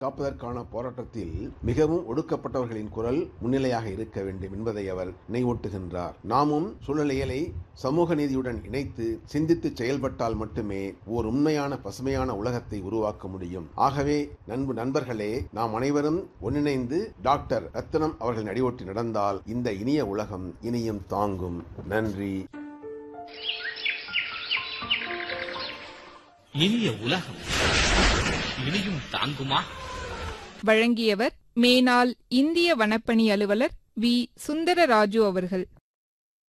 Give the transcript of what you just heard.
காப்பதற்கான போராட்டத்தில் மிகவும் ஒடுக்கப்பட்டவர்களின் குரல் முன்னிலையாக இருக்க வேண்டும் என்பதை அவர் நினைவூட்டுகின்றார் நாமும் சூழலியலை சமூக நீதியுடன் இணைத்து சிந்தித்து செயல்பட்டால் மட்டுமே ஓர் உண்மையான பசுமையான உலகத்தை உருவாக்க முடியும் ஆகவே நண்பு நண்பர்களே நாம் அனைவரும் ஒன்றிணைந்து டாக்டர் ரத்னம் அவர்கள் நடிவொட்டி நடந்தால் இந்த இனிய உலகம் இனியும் தாங்கும் நன்றி இனிய உலகம் இனியும் தாங்குமா வழங்கியவர் மேனாள் இந்திய வனப்பணி அலுவலர் வி சுந்தரராஜு அவர்கள்